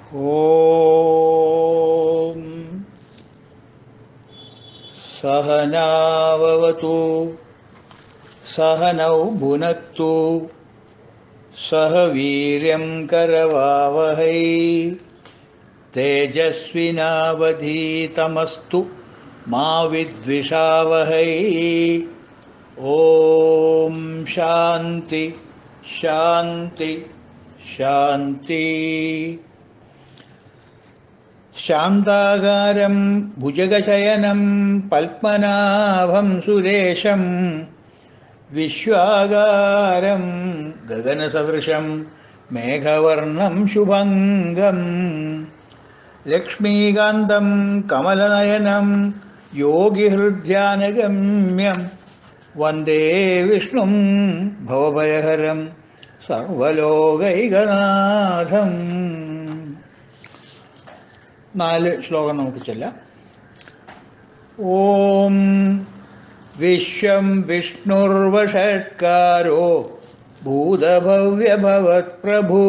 ॐ सहनाववतु सहनौ भुनक्तु सह वीर्यं करवावहै तेजस्विनावधीतमस्तु मा विद्विषावहै ॐ शान्ति शान्ति शान्ति शान्ताकारं भुजगशयनं पद्मनाभं सुरेशं विश्वागारं गगनसदृशं मेघवर्णं शुभङ्गं लक्ष्मीकान्तं कमलनयनं योगिहृद्यानगम्यं वन्दे विष्णुं भवभयहरं സർവലോകൈകനാഥം നാല് ശ്ലോകം നമുക്ക് ചെല്ലാം ഓം വിശ്വം വിഷ്ണുർവഷട്കാരോ ഭൂതഭവ്യഭവത് പ്രഭു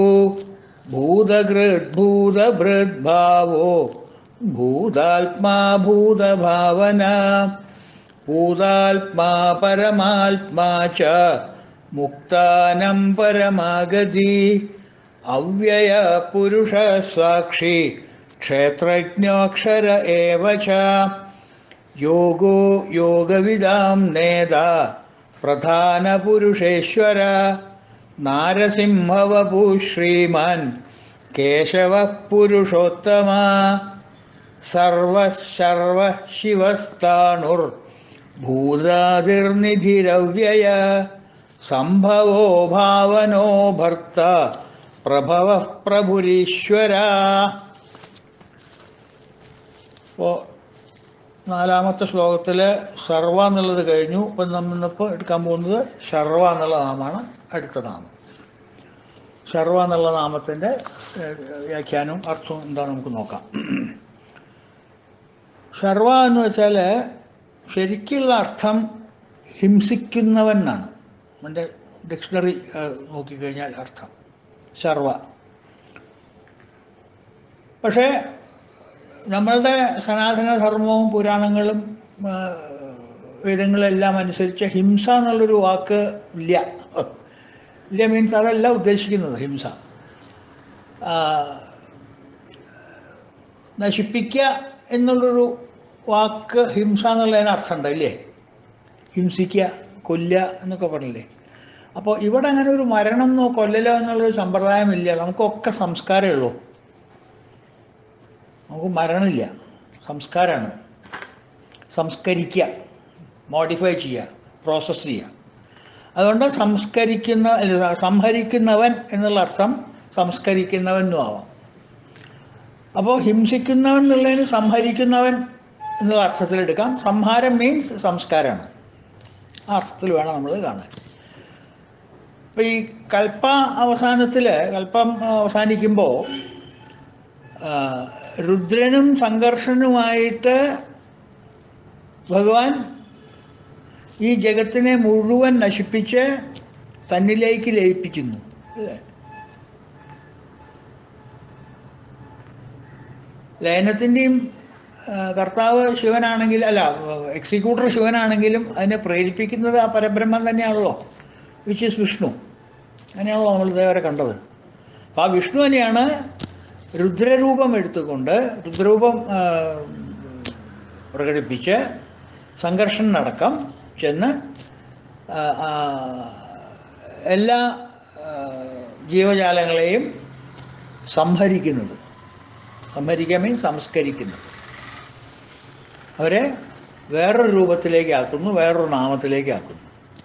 ഭൂതകൃദ്ഭൂതഭൃദ്ഭാവോ ഭൂതാത്മാ ഭൂതഭാവന ഭൂതാത്മാ പരമാത്മാ ച മുക്താനം പരമാഗതി അവ്യയ പുരുഷ സാക്ഷി ക്ഷേത്രജ്ഞോക്ഷര ഏവ ച യോഗോ യോഗവിദാം നേത പ്രധാനപുരുഷേശ്വര നാരസിംഹവപു ശ്രീമാൻ കേശവ പുരുഷോത്തമ സർവശർവ ശിവസ്ഥാണുർ ഭൂതാതിർനിധിരവ്യയ സംഭവോ ഭാവനോ ഭർത്ത പ്രഭവ പ്രഭുരീശ്വര അപ്പോൾ നാലാമത്തെ ശ്ലോകത്തിൽ സർവ എന്നുള്ളത് കഴിഞ്ഞു ഇപ്പം നമ്മളിപ്പോൾ എടുക്കാൻ പോകുന്നത് ഷർവ എന്നുള്ള നാമമാണ് അടുത്ത നാമം ഷർവ എന്നുള്ള നാമത്തിൻ്റെ വ്യാഖ്യാനവും അർത്ഥവും എന്താ നമുക്ക് നോക്കാം ഷർവ എന്ന് വെച്ചാൽ ശരിക്കുള്ള അർത്ഥം ഹിംസിക്കുന്നവൻ എന്നാണ് എൻ്റെ ഡിക്ഷണറി നോക്കിക്കഴിഞ്ഞാൽ അർത്ഥം ശർവ പക്ഷേ നമ്മളുടെ സനാതന ധർമ്മവും പുരാണങ്ങളും വേദങ്ങളെല്ലാം അനുസരിച്ച് ഹിംസ എന്നുള്ളൊരു വാക്ക് ഇല്ല ഇല്ല മീൻസ് അതല്ല ഉദ്ദേശിക്കുന്നത് ഹിംസ നശിപ്പിക്കുക എന്നുള്ളൊരു വാക്ക് ഹിംസ എന്നുള്ളതിന് അർത്ഥമുണ്ട് ഇല്ലേ ഹിംസിക്കുക കൊല്ലുക എന്നൊക്കെ പറഞ്ഞില്ലേ അപ്പോൾ ഇവിടെ അങ്ങനെ ഒരു മരണം എന്നോ കൊല്ലലോ എന്നുള്ളൊരു സമ്പ്രദായമില്ല നമുക്കൊക്കെ സംസ്കാരമേ ഉള്ളൂ നമുക്ക് മരണമില്ല സംസ്കാരമാണ് സംസ്കരിക്കുക മോഡിഫൈ ചെയ്യുക പ്രോസസ്സ് ചെയ്യുക അതുകൊണ്ട് സംസ്കരിക്കുന്ന സംഹരിക്കുന്നവൻ എന്നുള്ള അർത്ഥം സംസ്കരിക്കുന്നവനും ആവാം അപ്പോൾ ഹിംസിക്കുന്നവൻ എന്നുള്ളതിന് സംഹരിക്കുന്നവൻ എന്നുള്ള അർത്ഥത്തിലെടുക്കാം സംഹാരം മീൻസ് സംസ്കാരമാണ് ആ അർത്ഥത്തിൽ വേണം നമ്മൾ കാണാൻ അപ്പോൾ ഈ കൽപ്പ അവസാനത്തിൽ കൽപ്പം അവസാനിക്കുമ്പോൾ രുദ്രനും സംഘർഷനുമായിട്ട് ഭഗവാൻ ഈ ജഗത്തിനെ മുഴുവൻ നശിപ്പിച്ച് തന്നിലേക്ക് ലയിപ്പിക്കുന്നു അല്ലേ ലയനത്തിൻ്റെയും കർത്താവ് ശിവനാണെങ്കിൽ അല്ല എക്സിക്യൂട്ടർ ശിവനാണെങ്കിലും അതിനെ പ്രേരിപ്പിക്കുന്നത് ആ പരബ്രഹ്മം തന്നെയാണല്ലോ വിച്ച് ഈസ് വിഷ്ണു അങ്ങനെയാണല്ലോ നമ്മൾ ഇതേവരെ കണ്ടത് അപ്പോൾ ആ വിഷ്ണു തന്നെയാണ് രുദ്രരൂപം എടുത്തുകൊണ്ട് രുദ്രരൂപം പ്രകടിപ്പിച്ച് സംഘർഷനടക്കം ചെന്ന് എല്ലാ ജീവജാലങ്ങളെയും സംഹരിക്കുന്നത് സംഹരിക്കാൻ മീൻസ് സംസ്കരിക്കുന്നത് അവരെ വേറൊരു രൂപത്തിലേക്ക് ആക്കുന്നു വേറൊരു നാമത്തിലേക്ക് ആക്കുന്നു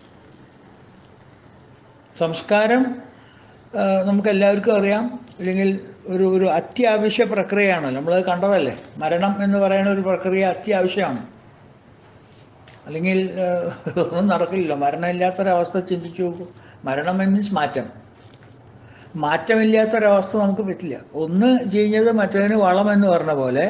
സംസ്കാരം നമുക്ക് എല്ലാവർക്കും അറിയാം അല്ലെങ്കിൽ ഒരു ഒരു അത്യാവശ്യ പ്രക്രിയയാണ് നമ്മൾ കണ്ടതല്ലേ മരണം എന്ന് പറയുന്ന ഒരു പ്രക്രിയ അത്യാവശ്യമാണ് അല്ലെങ്കിൽ ഒന്നും നടക്കില്ല മരണമില്ലാത്തൊരവസ്ഥ ചിന്തിച്ചു നോക്കൂ മരണം മീൻസ് മാറ്റം മാറ്റമില്ലാത്തൊരവസ്ഥ നമുക്ക് പറ്റില്ല ഒന്ന് ചെയ്യുന്നത് മറ്റതിന് വളം എന്ന് പറഞ്ഞ പോലെ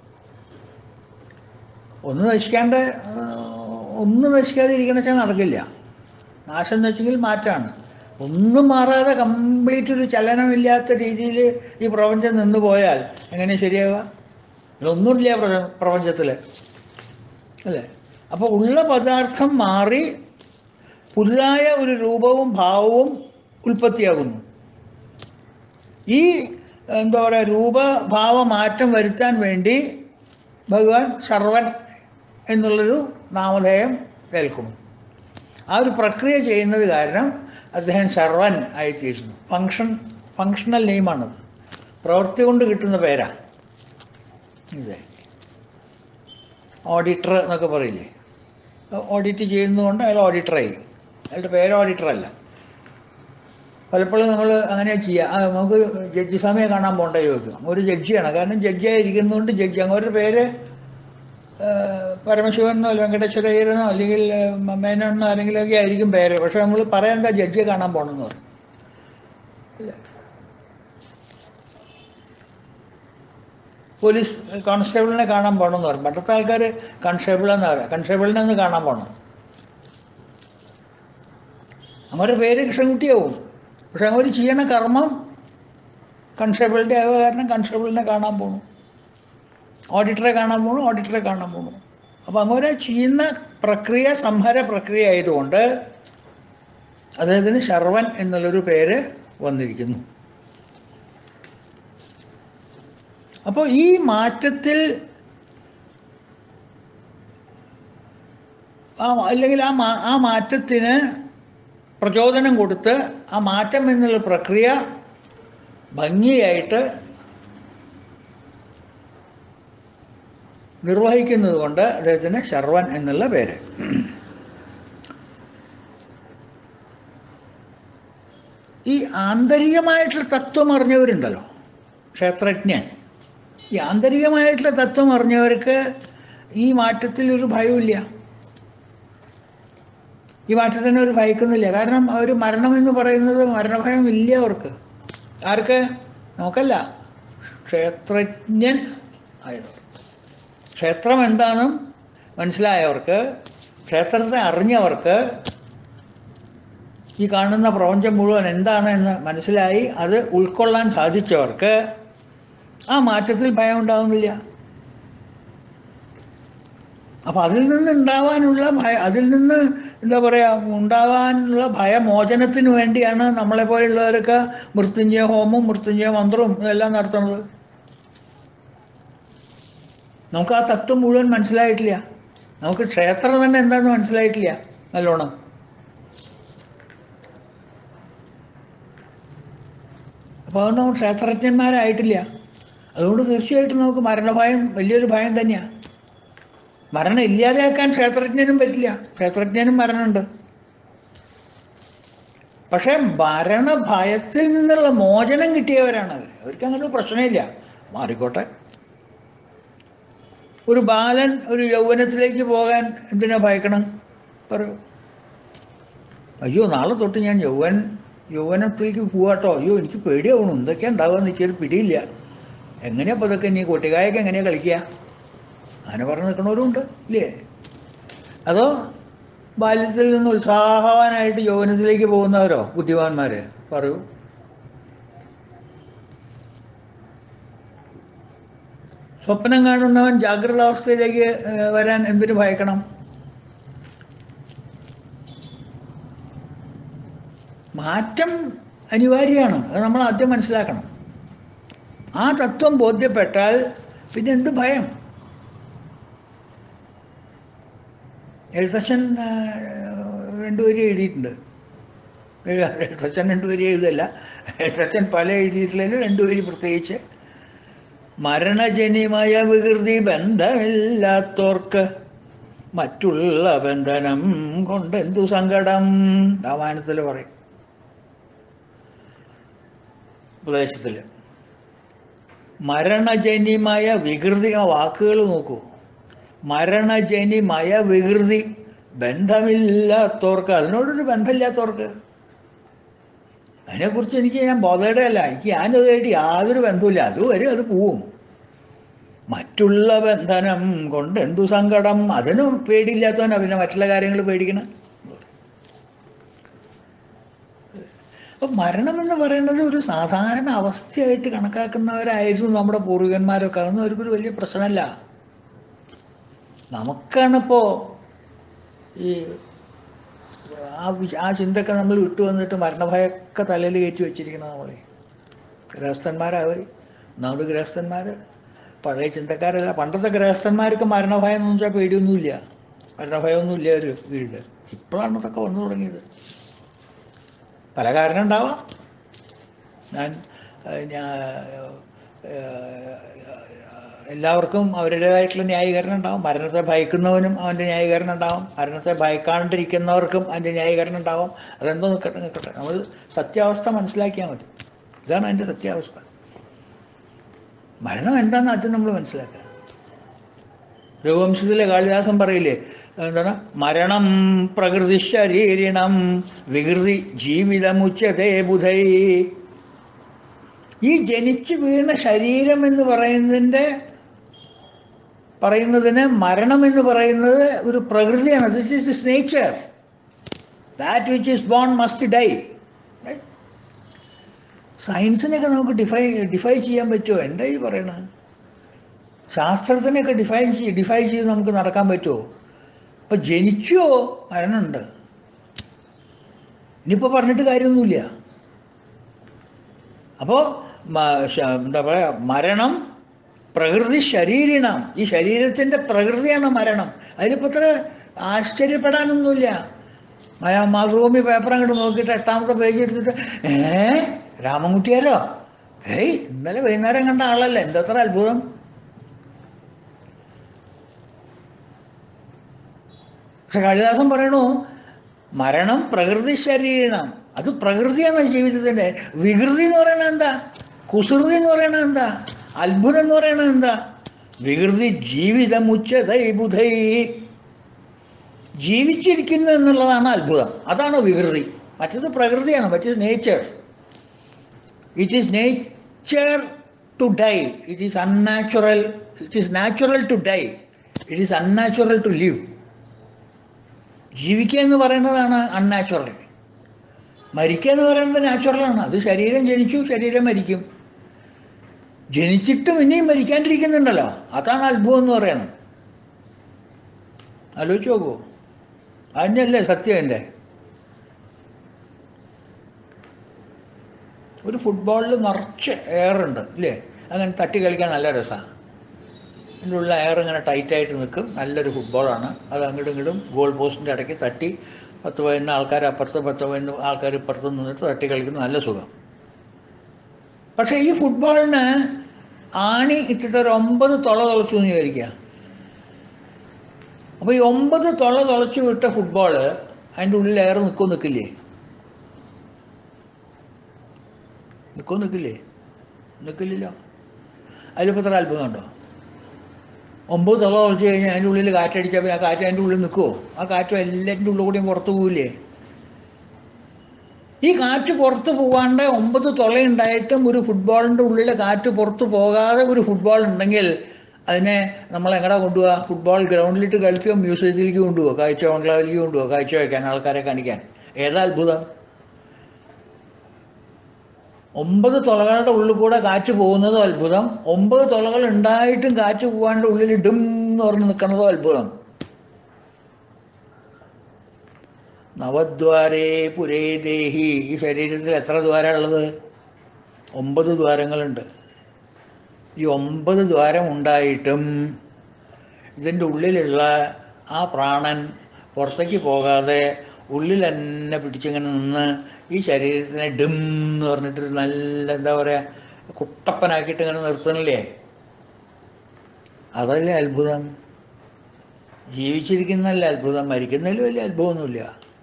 ഒന്ന് നശിക്കാണ്ട് ഒന്ന് നശിക്കാതെ ഇരിക്കണ വെച്ചാൽ നടക്കില്ല നാശം എന്ന് വെച്ചെങ്കിൽ മാറ്റമാണ് ഒന്നും മാറാതെ കംപ്ലീറ്റ് ഒരു ചലനമില്ലാത്ത രീതിയിൽ ഈ പ്രപഞ്ചം നിന്ന് പോയാൽ എങ്ങനെ ശരിയാവുക ഇതൊന്നുമില്ല പ്രപ- പ്രപഞ്ചത്തിൽ അല്ലേ അപ്പോൾ ഉള്ള പദാർത്ഥം മാറി പുതുതായ ഒരു രൂപവും ഭാവവും ഉൽപ്പത്തിയാകുന്നു ഈ എന്താ പറയുക രൂപഭാവ മാറ്റം വരുത്താൻ വേണ്ടി ഭഗവാൻ സർവൻ എന്നുള്ളൊരു നാമധേയം ഏൽക്കുന്നു ആ ഒരു പ്രക്രിയ ചെയ്യുന്നത് കാരണം അദ്ദേഹം സർവൻ ആയിത്തീരുന്നു ഫങ്ഷൻ ഫങ്ഷണൽ നെയിമാണത് പ്രവൃത്തി കൊണ്ട് കിട്ടുന്ന പേരാണ് ഇതെ ഓഡിറ്റർ എന്നൊക്കെ പറയില്ലേ ഓഡിറ്റ് ചെയ്യുന്നതുകൊണ്ട് അയാൾ ഓഡിറ്ററായി അയാളുടെ പേര് ഓഡിറ്ററല്ല പലപ്പോഴും നമ്മൾ അങ്ങനെ ചെയ്യുക ആ, നമുക്ക് ജഡ്ജി സ്വാമിയെ കാണാൻ പോകണ്ട ചോദിക്കും ഒരു ജഡ്ജിയാണ് കാരണം ജഡ്ജിയായിരിക്കുന്നതുകൊണ്ട് ജഡ്ജി അങ്ങോട്ട് പേര് ആ, പരമശിവനെന്നോ അല്ലെങ്കിൽ വെങ്കടേശ്വര അയ്യരെന്നോ അല്ലെങ്കിൽ ആ, മേനോനെന്നോ ആരെങ്കിലുമൊക്കെ ആയിരിക്കും പേര് പക്ഷെ നമ്മൾ പറയാൻ എന്താ ജഡ്ജിയെ കാണാൻ പോകണമെന്ന് പറയും ഇല്ലേ? പോലീസ് കോൺസ്റ്റബിളിനെ കാണാൻ പോകണമെന്ന് പറയും പണ്ടത്തെ ആൾക്കാർ കോൺസ്റ്റബിൾ എന്നാ പറയുക കോൺസ്റ്റബിളിനെ ഒന്ന് കാണാൻ പോകണം അവരുടെ പേര് കൃഷ്ണൻകുട്ടിയാവും പക്ഷെ അവർ ചെയ്യണ കർമ്മം കോൺസ്റ്റബിളിൻ്റെ ആയ കാരണം കോൺസ്റ്റബിളിനെ കാണാൻ പോകണം ഓഡിറ്ററെ കാണാൻ പോകണം ഓഡിറ്ററെ കാണാൻ പോകണം അപ്പോൾ അങ്ങനെ ചെയ്യുന്ന പ്രക്രിയ സംഹാര പ്രക്രിയ ആയതുകൊണ്ട് അദ്ദേഹത്തിന് ശർവൻ എന്നുള്ളൊരു പേര് വന്നിരിക്കുന്നു അപ്പോൾ ഈ മാറ്റത്തിൽ ആ അല്ലെങ്കിൽ ആ മാ ആ മാറ്റത്തിന് പ്രചോദനം കൊടുത്ത് ആ മാറ്റം എന്നുള്ള പ്രക്രിയ ഭംഗിയായിട്ട് നിർവഹിക്കുന്നത് കൊണ്ട് അദ്ദേഹത്തിന് ശർവൻ എന്നുള്ള പേര് ഈ ആന്തരികമായിട്ടുള്ള തത്വം അറിഞ്ഞവരുണ്ടല്ലോ ക്ഷേത്രജ്ഞൻ ഈ ആന്തരികമായിട്ടുള്ള തത്വം അറിഞ്ഞവർക്ക് ഈ മാറ്റത്തിൽ ഒരു ഭയമില്ല ഈ മാറ്റത്തിന് ഒരു ഭയക്കുന്നില്ല കാരണം അവർ മരണം എന്ന് പറയുന്നത് മരണഭയം ഇല്ല അവർക്ക് ആർക്ക് നമുക്കല്ല ക്ഷേത്രജ്ഞൻ ആയവർ ക്ഷേത്രം എന്താണെന്നും മനസ്സിലായവർക്ക് ക്ഷേത്രത്തെ അറിഞ്ഞവർക്ക് ഈ കാണുന്ന പ്രപഞ്ചം മുഴുവൻ എന്താണ് എന്ന് മനസ്സിലായി അത് ഉൾക്കൊള്ളാൻ സാധിച്ചവർക്ക് ആ മാറ്റത്തിൽ ഭയം ഉണ്ടാകുന്നില്ല അപ്പം അതിൽ നിന്ന് ഉണ്ടാവാനുള്ള ഭയ അതിൽ നിന്ന് എന്താ പറയുക ഉണ്ടാകാനുള്ള ഭയമോചനത്തിന് വേണ്ടിയാണ് നമ്മളെ പോലെയുള്ളവരൊക്കെ മൃത്യുഞ്ജയ ഹോമവും മൃത്യുഞ്ജയ മന്ത്രവും ഇതെല്ലാം നടത്തുന്നത് നമുക്ക് ആ തത്വം മുഴുവൻ മനസ്സിലായിട്ടില്ല നമുക്ക് ക്ഷേത്രം തന്നെ എന്താണെന്ന് മനസ്സിലായിട്ടില്ല നല്ലോണം അപ്പോൾ അതുകൊണ്ട് നമ്മൾ ക്ഷേത്രജ്ഞന്മാരായിട്ടില്ല അതുകൊണ്ട് തീർച്ചയായിട്ടും നമുക്ക് മരണഭയം വലിയൊരു ഭയം തന്നെയാണ് മരണം ഇല്ലാതെയാക്കാൻ ക്ഷേത്രജ്ഞനും പറ്റില്ല ക്ഷേത്രജ്ഞനും മരണമുണ്ട് പക്ഷേ മരണഭയത്തിൽ നിന്നുള്ള മോചനം കിട്ടിയവരാണ് അവർ അവർക്ക് അങ്ങനെ ഒരു പ്രശ്നമില്ല മാറിക്കോട്ടെ ഒരു ബാലൻ ഒരു യൗവനത്തിലേക്ക് പോകാൻ എന്തിനാ ഭയക്കണം പറയൂ അയ്യോ നാളെ തൊട്ട് ഞാൻ യൗവൻ യൗവനത്തിലേക്ക് പോവാട്ടോ അയ്യോ എനിക്ക് പേടിയാവണു എന്തൊക്കെയാ ഉണ്ടാവുക എനിക്കൊരു പിടിയില്ല എങ്ങനെയാ അപ്പോൾ ഇതൊക്കെ ഇനി കൊട്ടിക്കായൊക്കെ എങ്ങനെയാ കളിക്കുക അങ്ങനെ പറഞ്ഞു നിൽക്കണവരുണ്ട് ഇല്ലേ അതോ ബാല്യത്തിൽ നിന്ന് ഉത്സാഹവാനായിട്ട് യൗവനത്തിലേക്ക് പോകുന്നവരോ ബുദ്ധിമാന്മാര് പറയൂ സ്വപ്നം കാണുന്നവൻ ജാഗ്രത അവസ്ഥയിലേക്ക് ഏഹ്, വരാൻ എന്തിനു ഭയക്കണം മാറ്റം അനിവാര്യമാണ് അത് നമ്മൾ ആദ്യം മനസ്സിലാക്കണം ആ തത്വം ബോധ്യപ്പെട്ടാൽ പിന്നെ എന്ത് ഭയം എഴുത്തച്ഛൻ ആ, രണ്ടുപേരും എഴുതിയിട്ടുണ്ട് എഴു- എഴുത്തച്ഛൻ രണ്ടുപേരും എഴുതല്ല എഴുത്തച്ഛൻ പല എഴുതിയിട്ടില്ലെങ്കിലും രണ്ടുപേരും പ്രത്യേകിച്ച് മരണജന്യമായ വികൃതി ബന്ധമില്ലാത്തോർക്ക് മറ്റുള്ള ബന്ധനം കൊണ്ട് എന്തു സങ്കടം രാമായണത്തിൽ പറയും ഉപദേശത്തിൽ മരണജന്യമായ വികൃതി ആ വാക്കുകൾ നോക്കൂ മരണജന്യമായ വികൃതി ബന്ധമില്ലാത്തവർക്ക് അതിനോടൊരു ബന്ധമില്ലാത്തവർക്ക് അതിനെക്കുറിച്ച് എനിക്ക് ഞാൻ ബോധയുടെയല്ല എനിക്ക് ഞാനതുമായിട്ട് യാതൊരു ബന്ധവുമില്ല അത് വരും അത് പോവും മറ്റുള്ള ബന്ധനം കൊണ്ട് എന്തു സങ്കടം അതിനും പേടിയില്ലാത്തവനാ പിന്നെ മറ്റുള്ള കാര്യങ്ങൾ പേടിക്കണം അപ്പം മരണം എന്ന് പറയുന്നത് ഒരു സാധാരണ അവസ്ഥയായിട്ട് കണക്കാക്കുന്നവരായിരുന്നു നമ്മുടെ പൂർവികന്മാരൊക്കെ അതൊന്നും അവർക്കൊരു വലിയ പ്രശ്നമല്ല നമുക്കാണിപ്പോൾ ഈ ആ വി- ആ ചിന്തയൊക്കെ നമ്മൾ വിട്ടു വന്നിട്ട് മരണഭയമൊക്കെ തലയിൽ കയറ്റി വെച്ചിരിക്കണം നമ്മളെ ഗൃഹസ്ഥന്മാരായി ഒന്നാമത് ഗൃഹസ്ഥന്മാർ പഴയ ചിന്തക്കാരല്ല പണ്ടത്തെ ഗൃഹസ്ഥന്മാർക്ക് മരണഭയം എന്ന് വെച്ചാൽ പേടിയൊന്നുമില്ല മരണഭയമൊന്നുമില്ല ഒരു വീട് ഇപ്പോഴാണ് ഇതൊക്കെ വന്നു തുടങ്ങിയത് പല കാരണം ഉണ്ടാവാം ഞാൻ ഏഹ്, ഞാൻ ഏഹ്, എല്ലാവർക്കും അവരുടേതായിട്ടുള്ള ന്യായീകരണം ഉണ്ടാവും മരണത്തെ ഭയക്കുന്നവനും അവൻ്റെ ന്യായീകരണം ഉണ്ടാവും മരണത്തെ ഭയക്കാണ്ടിരിക്കുന്നവർക്കും അതിൻ്റെ ന്യായീകരണം ഉണ്ടാവും അതെന്തോ നിൽക്കട്ടെ നിൽക്കട്ടെ നമ്മൾ സത്യാവസ്ഥ മനസ്സിലാക്കിയാൽ മതി ഇതാണ് അതിൻ്റെ സത്യാവസ്ഥ മരണം എന്താണെന്ന് ആദ്യം നമ്മൾ മനസ്സിലാക്കുക രഘുവംശത്തിലെ കാളിദാസൻ പറയില്ലേ എന്താണ് മരണം പ്രകൃതി ശരീരിണം വികൃതി ജീവിതമുച്ചതേ ബുധൈ ഈ ജനിച്ചു വീണ ശരീരം എന്ന് പറയുന്നതിൻ്റെ പറയുന്നതിന് മരണം എന്ന് പറയുന്നത് ഒരു പ്രകൃതിയാണ് this is this nature that which is born must die സയൻസിനെയൊക്കെ നമുക്ക് ഡിഫൈ ഡിഫൈ ചെയ്യാൻ പറ്റുമോ എന്താ ഈ പറയണത് ശാസ്ത്രത്തിനെയൊക്കെ ഡിഫൈൻ ചെയ്ത് ഡിഫൈ ചെയ്ത് നമുക്ക് നടക്കാൻ പറ്റുമോ ഇപ്പം ജനിച്ചോ മരണമുണ്ട് ഇനിയിപ്പോൾ പറഞ്ഞിട്ട് കാര്യമൊന്നുമില്ല അപ്പോൾ എന്താ പറയുക മരണം പ്രകൃതി ശരീരിണം ഈ ശരീരത്തിൻ്റെ പ്രകൃതിയാണ് മരണം അതിലിപ്പോൾ ഇത്ര ആശ്ചര്യപ്പെടാനൊന്നുമില്ല മല- മാതൃഭൂമി പേപ്പർ അങ്ങോട്ട് നോക്കിയിട്ട് എട്ടാമത്തെ പേജ് എടുത്തിട്ട് ഏ രാമൻകുട്ടിയാരോ ഏയ് ഇന്നലെ വൈകുന്നേരം കണ്ട ആളല്ലേ എന്തത്ര അത്ഭുതം പക്ഷെ കാളിദാസൻ പറയണു മരണം പ്രകൃതി ശരീരം അത് പ്രകൃതിയാണ് ജീവിതത്തിൻ്റെ വികൃതി എന്ന് പറയണത് എന്താ കുസൃതി എന്ന് പറയണത് എന്താ അത്ഭുതം എന്ന് പറയണത് എന്താ വികൃതി ജീവിതമുച്ചതൈ ബുധൈ ജീവിച്ചിരിക്കുന്നു എന്നുള്ളതാണ് അത്ഭുതം അതാണ് വികൃതി മറ്റത് പ്രകൃതിയാണ് മറ്റത് nature it is nature to die it is unnatural it is natural to die it is unnatural to live ജീവിക്കുക എന്ന് പറയുന്നതാണ് അൺനാച്ചുറൽ മരിക്കുക എന്ന് പറയുന്നത് നാച്ചുറലാണ് അത് ശരീരം ജനിച്ചു ശരീരം മരിക്കും ജനിച്ചിട്ടും ഇനിയും മരിക്കാണ്ടിരിക്കുന്നുണ്ടല്ലോ അതാണ് അത്ഭുതം എന്ന് പറയുന്നത് ആലോചിച്ച് നോക്കൂ അതിനല്ലേ സത്യം എൻ്റെ ഒരു ഫുട്ബോളിൽ നിറച്ച് എയറുണ്ട് ഇല്ലേ അങ്ങനെ തട്ടി കളിക്കാൻ നല്ല രസമാണ് അതിൻ്റെ ഉള്ള എയർ ഇങ്ങനെ ടൈറ്റായിട്ട് നിൽക്കും നല്ലൊരു ഫുട്ബോളാണ് അത് അങ്ങോട്ടും ഇങ്ങോട്ടും ഗോൾ പോസ്റ്റിൻ്റെ ഇടയ്ക്ക് തട്ടി പത്ത് പതിനൊന്ന് ആൾക്കാർ അപ്പുറത്ത് പത്ത് പതിനൊന്ന് ആൾക്കാർ ഇപ്പുറത്ത് നിന്നിട്ട് തട്ടി കളിക്കുന്ന നല്ല സുഖം പക്ഷേ ഈ ഫുട്ബോളിന് ആണി ഇട്ടിട്ട് ഒരു ഒമ്പത് തുള തുളച്ചു എന്ന് വിചാരിക്കുക അപ്പോൾ ഈ ഒമ്പത് തുള തുളച്ചു വിട്ട ഫുട്ബോള് അതിൻ്റെ ഉള്ളിൽ എയർ നിൽക്കും നിൽക്കില്ലേ നിൽക്കും നിൽക്കില്ലേ നിൽക്കില്ലല്ലോ അതിലിപ്പോൾ ഇത്ര അത്ഭുതം ഉണ്ടോ ഒമ്പത് തുള തുളച്ച് കഴിഞ്ഞാൽ അതിൻ്റെ ഉള്ളിൽ കാറ്റടിച്ചാൽ ആ കാറ്റ് അതിൻ്റെ ഉള്ളിൽ നിൽക്കുമോ ആ കാറ്റ് എല്ലാറ്റിൻ്റെ ഉള്ളിൽ കൂടിയും പുറത്ത് പോവില്ലേ ഈ കാറ്റ് പുറത്ത് പോകാണ്ട് ഒമ്പത് തുളയുണ്ടായിട്ടും ഒരു ഫുട്ബോളിൻ്റെ ഉള്ളിൽ കാറ്റ് പുറത്ത് പോകാതെ ഒരു ഫുട്ബോൾ ഉണ്ടെങ്കിൽ അതിനെ നമ്മൾ എങ്ങടെ കൊണ്ടുപോകുക ഫുട്ബോൾ ഗ്രൗണ്ടിലിട്ട് കളിക്കുകയോ മ്യൂസിയത്തിലേക്ക് കൊണ്ടുപോകുക കാഴ്ച ബംഗ്ലാവിലേക്ക് കൊണ്ടുപോകുക കാഴ്ച വയ്ക്കാൻ ആൾക്കാരെ കാണിക്കാൻ ഏതാ അത്ഭുതം ഒമ്പത് തുളകളുടെ ഉള്ളിൽ കൂടെ കാറ്റ് പോകുന്നതും അത്ഭുതം ഒമ്പത് തുളകൾ ഉണ്ടായിട്ടും കാറ്റ് പോകാണ്ട് ഉള്ളിൽ ഡും എന്ന് പറഞ്ഞ് നിൽക്കുന്നതും അത്ഭുതം നവദ്വാരേ പുരേ ദേഹി ഈ ശരീരത്തിൽ എത്ര ദ്വാരമുള്ളത് ഒമ്പത് ദ്വാരങ്ങളുണ്ട് ഈ ഒമ്പത് ദ്വാരം ഉണ്ടായിട്ടും ഇതിൻ്റെ ഉള്ളിലുള്ള ആ പ്രാണൻ പുറത്തേക്ക് പോകാതെ ഉള്ളിൽ തന്നെ പിടിച്ചിങ്ങനെ നിന്ന് ഈ ശരീരത്തിനെ ഡിം എന്ന് പറഞ്ഞിട്ട് നല്ല എന്താ പറയുക കുട്ടപ്പനാക്കിയിട്ട് ഇങ്ങനെ നിർത്തണില്ലേ അതല്ലേ അത്ഭുതം ജീവിച്ചിരിക്കുന്നതല്ല അത്ഭുതം മരിക്കുന്നതിൽ വലിയ അത്ഭുതമൊന്നുമില്ല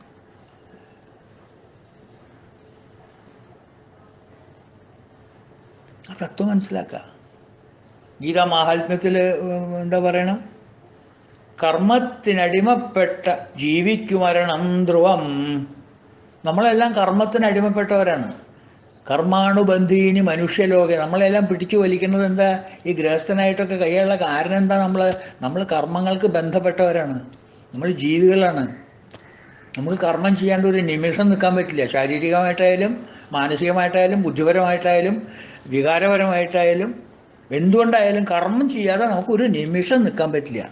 ആ തത്വം മനസ്സിലാക്കുക ഗീതാ മാഹാത്മ്യത്തിൽ എന്താ പറയണം കർമ്മത്തിനടിമപ്പെട്ട ജീവിക്കുമരണം ധ്രുവം നമ്മളെല്ലാം കർമ്മത്തിന് അടിമപ്പെട്ടവരാണ് കർമാണുബന്ധീനി മനുഷ്യലോക നമ്മളെല്ലാം പിടിച്ചു വലിക്കുന്നത് എന്താ ഈ ഗൃഹസ്ഥനായിട്ടൊക്കെ കഴിയാനുള്ള കാരണം എന്താ നമ്മൾ നമ്മൾ കർമ്മങ്ങൾക്ക് ബന്ധപ്പെട്ടവരാണ് നമ്മൾ ജീവികളാണ് നമുക്ക് കർമ്മം ചെയ്യാണ്ട് ഒരു നിമിഷം നിൽക്കാൻ പറ്റില്ല ശാരീരികമായിട്ടായാലും മാനസികമായിട്ടായാലും ബുദ്ധിപരമായിട്ടായാലും വികാരപരമായിട്ടായാലും എന്തുകൊണ്ടായാലും കർമ്മം ചെയ്യാതെ നമുക്ക് ഒരു നിമിഷം നിൽക്കാൻ പറ്റില്ല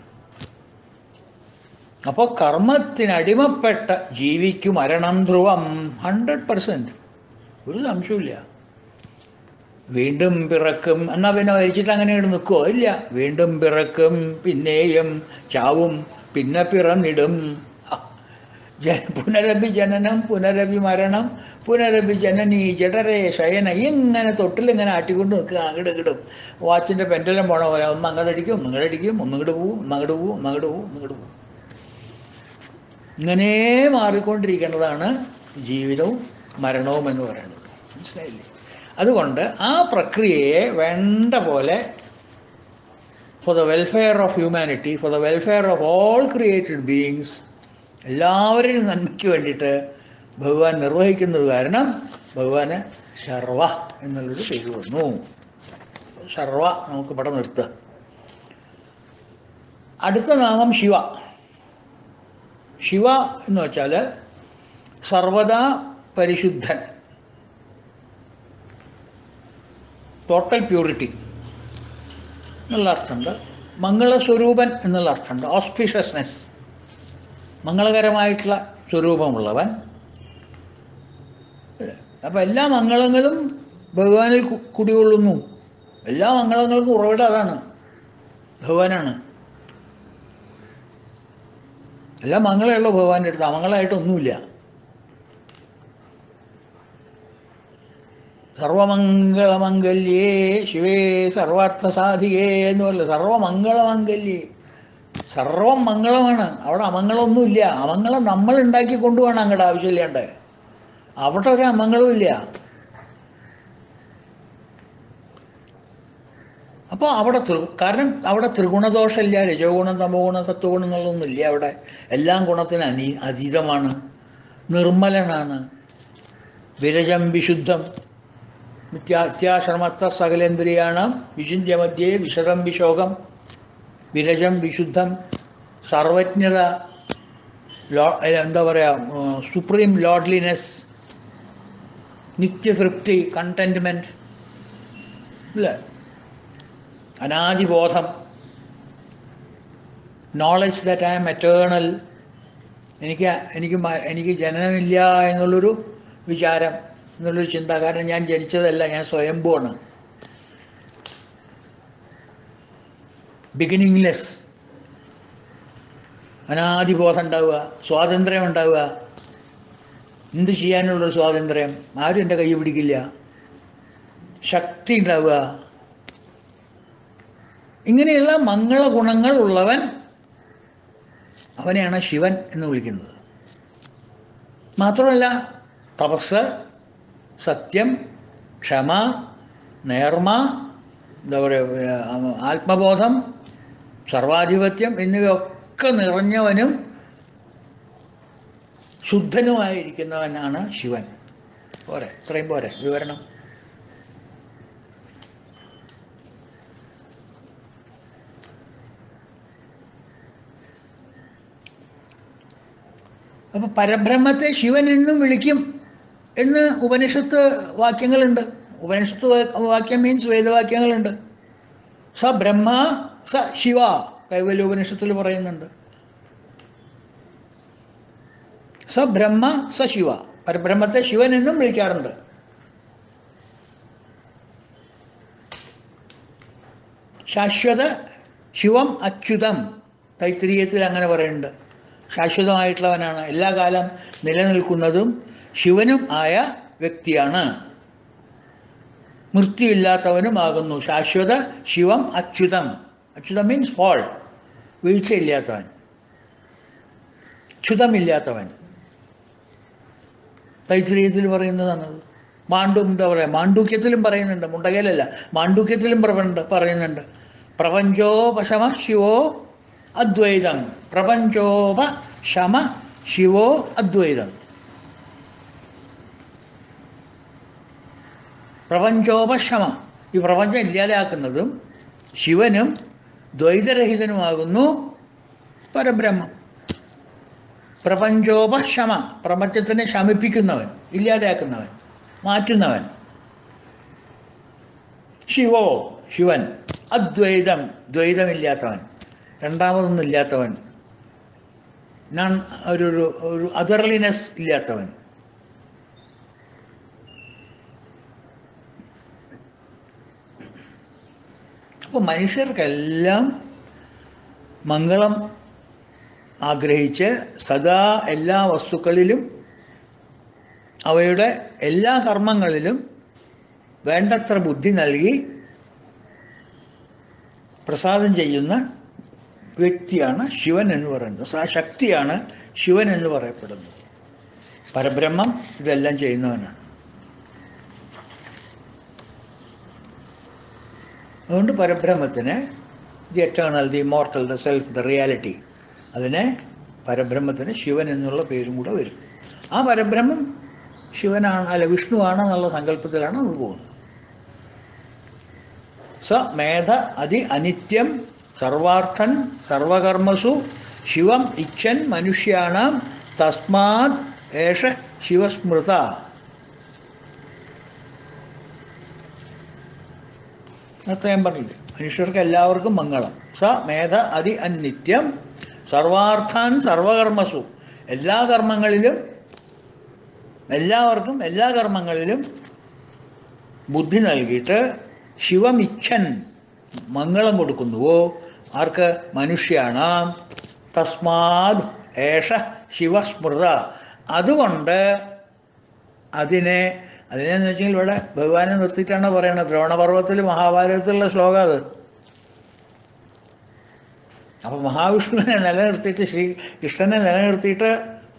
അപ്പോൾ കർമ്മത്തിനടിമപ്പെട്ട ജീവിക്ക് മരണം ധ്രുവം ഹൺഡ്രഡ് പെർസെൻറ്റ് ഒരു സംശയമില്ല വീണ്ടും പിറക്കും എന്നാൽ പിന്നെ മരിച്ചിട്ട് അങ്ങനെ ഇവിടെ നിൽക്കുമോ ഇല്ല വീണ്ടും പിറക്കും പിന്നെയും ചാവും പിന്നെ പിറന്നിടും ജ- പുനരഭി ജനനം പുനരഭി മരണം പുനരഭി ജനനി ജഠരേ ശയന ഇങ്ങനെ തൊട്ടിലിങ്ങനെ ആട്ടിക്കൊണ്ട് നിൽക്കുക അങ്ങോട്ട് ഇങ്ങോട്ടും വാച്ചിൻ്റെ പെൻഡലം പോണ പോലെ ഒന്ന് അങ്ങോട്ട് അടിക്കും ഒന്നങ്ങോട്ട് അടിക്കും ഒന്നങ്ങോട്ട് പോവും ഒന്നങ്ങോട്ട് പോവും ഒന്നങ്ങോട്ട് പോവും ഒന്നങ്ങോട്ട് പോവും ഇങ്ങനെ മാറിക്കൊണ്ടിരിക്കേണ്ടതാണ് ജീവിതവും മരണവും എന്ന് പറയുന്നത് മനസ്സിലായില്ലേ അതുകൊണ്ട് ആ പ്രക്രിയയെ വേണ്ട പോലെ for the welfare of humanity for the welfare of all created beings എല്ലാവരുടെയും നന്മയ്ക്ക് വേണ്ടിയിട്ട് ഭഗവാൻ നിർവഹിക്കുന്നത് കാരണം ഭഗവാന് ശർവ എന്നുള്ളൊരു പേര് വന്നു ശർവ നമുക്ക് ഇവിടെ നിർത്തുക അടുത്ത നാമം ശിവ ശിവ എന്ന് വെച്ചാൽ സർവദാ പരിശുദ്ധൻ ടോട്ടൽ പ്യൂരിറ്റി എന്നുള്ള അർത്ഥമുണ്ട് മംഗളസ്വരൂപൻ എന്നുള്ള അർത്ഥമുണ്ട് ഓസ്പിഷ്യസ്നെസ് മംഗളകരമായിട്ടുള്ള സ്വരൂപമുള്ളവൻ അപ്പം എല്ലാ മംഗളങ്ങളും ഭഗവാനിൽ കു- കുടികൊള്ളുന്നു എല്ലാ മംഗളങ്ങൾക്കും ഉറവിടം അതാണ് ഭഗവാനാണ് എല്ലാ മംഗളമുള്ള ഭഗവാന്റെ അടുത്ത് അമംഗളമായിട്ടൊന്നുമില്ല സർവമംഗളമംഗല്യേ ശിവേ സർവാർത്ഥസാധികേ എന്ന് പറയില്ല സർവമംഗളമംഗല്യേ സർവം മംഗളമാണ് അവിടെ അമംഗളമൊന്നുമില്ല അമംഗളം നമ്മൾ ഉണ്ടാക്കി കൊണ്ടുപോകണം അങ്ങോട്ട് ആവശ്യമില്ലാണ്ട് അവിടെ ഒരു അമംഗളവും ഇല്ല അപ്പോൾ അവിടെ ത്രി കാരണം അവിടെ ത്രിഗുണദോഷമില്ല രജോഗുണം തമോഗുണം സത്വഗുണങ്ങളൊന്നും ഇല്ല അവിടെ എല്ലാം ഗുണത്തിന് അനീ അതീതമാണ് നിർമ്മലനാണ് വിരജം വിശുദ്ധം നിത്യാത്യാശ്രമത്ത സകലേന്ദ്രിയാണ് വിചിന്യ മധ്യേ വിശദം വിശോകം വിരജം വിശുദ്ധം സർവജ്ഞത ലോ അല്ല, എന്താ പറയുക സുപ്രീം ലോഡ്ലിനെസ് നിത്യതൃപ്തി കണ്ടൻറ്റ്മെൻറ്റ് ഇല്ലേ അനാദിബോധം knowledge that I am eternal എനിക്ക് എനിക്ക് മ- എനിക്ക് ജനനമില്ല എന്നുള്ളൊരു വിചാരം എന്നുള്ളൊരു ചിന്ത കാരണം ഞാൻ ജനിച്ചതല്ല ഞാൻ സ്വയംഭൂവാണ് ബിഗിനിങ്ലെസ് അനാദിബോധം ഉണ്ടാവുക സ്വാതന്ത്ര്യം ഉണ്ടാവുക എന്ത് ചെയ്യാനുള്ളൊരു സ്വാതന്ത്ര്യം ആരും എൻ്റെ കൈ പിടിക്കില്ല ശക്തി ഉണ്ടാവുക ഇങ്ങനെയുള്ള മംഗള ഗുണങ്ങൾ ഉള്ളവൻ അവനെയാണ് ശിവൻ എന്ന് വിളിക്കുന്നത് മാത്രമല്ല തപസ് സത്യം ക്ഷമ നേർമ എന്താ പറയുക ആത്മബോധം സർവാധിപത്യം എന്നിവയൊക്കെ നിറഞ്ഞവനും ശുദ്ധനുമായിരിക്കുന്നവനാണ് ശിവൻ പോരെ ഇത്രയും പോരെ വിവരണം അപ്പൊ പരബ്രഹ്മത്തെ ശിവൻ എന്നും വിളിക്കും എന്ന് ഉപനിഷത്ത് വാക്യങ്ങളുണ്ട് ഉപനിഷത്ത് വാ- വാക്യം മീൻസ് വേദവാക്യങ്ങളുണ്ട് സ ബ്രഹ്മ സ ശിവ കൈവല്യ ഉപനിഷത്തിൽ പറയുന്നുണ്ട് സ ബ്രഹ്മ സ ശിവ പരബ്രഹ്മത്തെ ശിവൻ എന്നും വിളിക്കാറുണ്ട് ശാശ്വത ശിവം അച്യുതം തൈത്തിരീയത്തിൽ അങ്ങനെ പറയുന്നുണ്ട് ശാശ്വതമായിട്ടുള്ളവനാണ് എല്ലാ കാലം നിലനിൽക്കുന്നതും ശിവനും ആയ വ്യക്തിയാണ് മൃത്യുയില്ലാത്തവനുമാകുന്നു ശാശ്വത ശിവം അച്യുതം അച്യുതം മീൻസ് ഫോൾ വീഴ്ചയില്ലാത്തവൻ ച്യുതമില്ലാത്തവൻ തൈത്രീയത്തിൽ പറയുന്നതാണത് മാണ്ഡു എന്താ പറയുക മാണ്ഡൂക്യത്തിലും പറയുന്നുണ്ട് മുണ്ടകയിലല്ല മാണ്ഡൂക്യത്തിലും പറയുന്നുണ്ട് പറയുന്നുണ്ട് പ്രപഞ്ചോപശമ ശിവോ അദ്വൈതം പ്രപഞ്ചോപ ശമ ശിവോ അദ്വൈതം പ്രപഞ്ചോപശമ ഈ പ്രപഞ്ചം ഇല്ലാതാക്കുന്നതും ശിവനും ദ്വൈതരഹിതനുമാകുന്നു പരബ്രഹ്മം പ്രപഞ്ചോപശമ പ്രപഞ്ചത്തിനെ ശമിപ്പിക്കുന്നവൻ ഇല്ലാതാക്കുന്നവൻ മാറ്റുന്നവൻ ശിവോ ശിവൻ അദ്വൈതം ദ്വൈതമില്ലാത്തവൻ രണ്ടാമതൊന്നും ഇല്ലാത്തവൻ ഞാൻ ഒരു ഒരു- ഒരു അതർലിനെസ് ഇല്ലാത്തവൻ അപ്പോൾ മനുഷ്യർക്കെല്ലാം മംഗളം ആഗ്രഹിച്ച് സദാ എല്ലാ വസ്തുക്കളിലും അവയുടെ എല്ലാ കർമ്മങ്ങളിലും വേണ്ടത്ര ബുദ്ധി നൽകി പ്രസാദം ചെയ്യുന്ന വ്യക്തിയാണ് ശിവൻ എന്ന് പറയുന്നത് ആ ശക്തിയാണ് ശിവൻ എന്ന് പറയപ്പെടുന്നത് പരബ്രഹ്മം ഇതെല്ലാം ചെയ്യുന്നവനാണ് അതുകൊണ്ട് പരബ്രഹ്മത്തിന് the eternal the mortal the self the reality അതിനെ പരബ്രഹ്മത്തിന് ശിവൻ എന്നുള്ള പേരും കൂടെ വരും ആ പരബ്രഹ്മം ശിവനാണ് അല്ല വിഷ്ണുവാണ് എന്നുള്ള സങ്കല്പത്തിലാണ് നമ്മൾ പോകുന്നത് സ മേധ അതി അനിത്യം സർവാർത്ഥൻ സർവകർമ്മസു ശിവം ഇച്ഛൻ മനുഷ്യാണാം തസ്മാത് ഏഷ ശിവസ്മൃത നേരത്തെ ഞാൻ പറഞ്ഞില്ലേ മനുഷ്യർക്ക് എല്ലാവർക്കും മംഗളം സ മേധ അതി അനിത്യം സർവാർത്ഥാൻ സർവകർമ്മസു എല്ലാ കർമ്മങ്ങളിലും എല്ലാവർക്കും എല്ലാ കർമ്മങ്ങളിലും ബുദ്ധി നൽകിയിട്ട് ശിവമിച്ഛൻ മംഗളം കൊടുക്കുന്നുവോ ആർക്ക് മനുഷ്യാണ് തസ്മാത് ഏഷ ശിവസ്മൃത അതുകൊണ്ട് അതിനെ അതിനെന്ന് വെച്ചെങ്കിൽ ഇവിടെ ഭഗവാനെ നിർത്തിയിട്ടാണ് പറയുന്നത് ദ്രോണപർവത്തിൽ മഹാഭാരതത്തിലുള്ള ശ്ലോകം അത് അപ്പൊ മഹാവിഷ്ണുവിനെ നിലനിർത്തിയിട്ട് ശ്രീ കൃഷ്ണനെ നിലനിർത്തിയിട്ട്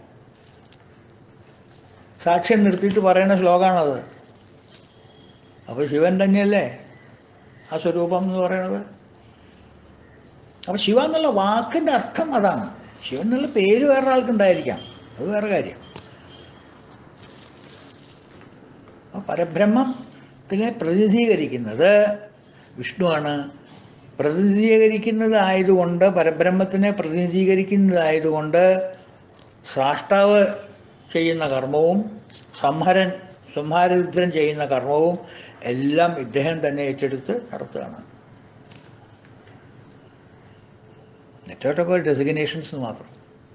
സാക്ഷ്യം നിർത്തിയിട്ട് പറയുന്ന ശ്ലോകമാണത് അപ്പോൾ ശിവൻ തന്നെയല്ലേ ആ സ്വരൂപം എന്ന് പറയുന്നത് അപ്പോൾ ശിവ എന്നുള്ള വാക്കിൻ്റെ അർത്ഥം അതാണ് ശിവൻ എന്നുള്ള പേര് വേറെ ആൾക്കുണ്ടായിരിക്കാം അത് വേറെ കാര്യം അപ്പോൾ പരബ്രഹ്മത്തിനെ പ്രതിനിധീകരിക്കുന്നത് വിഷ്ണുവാണ് പ്രതിനിധീകരിക്കുന്നതായതുകൊണ്ട് പരബ്രഹ്മത്തിനെ പ്രതിനിധീകരിക്കുന്നതായതുകൊണ്ട് സാഷ്ടാവ് ചെയ്യുന്ന കർമ്മവും സംഹരൻ സംഹാരരുദ്രൻ ചെയ്യുന്ന കർമ്മവും എല്ലാം ഇദ്ദേഹം തന്നെ ഏറ്റെടുത്ത് നടത്തുകയാണ് നെറ്റോട്ടൊക്കെ ഡെസിഗ്നേഷൻസ് മാത്രം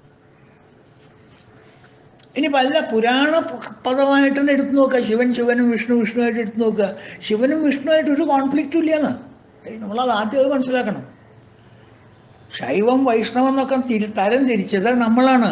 ഇനി പല പുരാണ പ- പദമായിട്ട് തന്നെ എടുത്തു നോക്കുക ശിവൻ ശിവനും വിഷ്ണു വിഷ്ണുവായിട്ട് എടുത്തു നോക്കുക ശിവനും വിഷ്ണുവായിട്ട് ഒരു കോൺഫ്ലിക്റ്റും ഇല്ലയെന്ന് ഏയ് നമ്മളത് ആദ്യം അത് മനസ്സിലാക്കണം ശൈവം വൈഷ്ണവം എന്നൊക്കെ തിരി തരം തിരിച്ചത് നമ്മളാണ്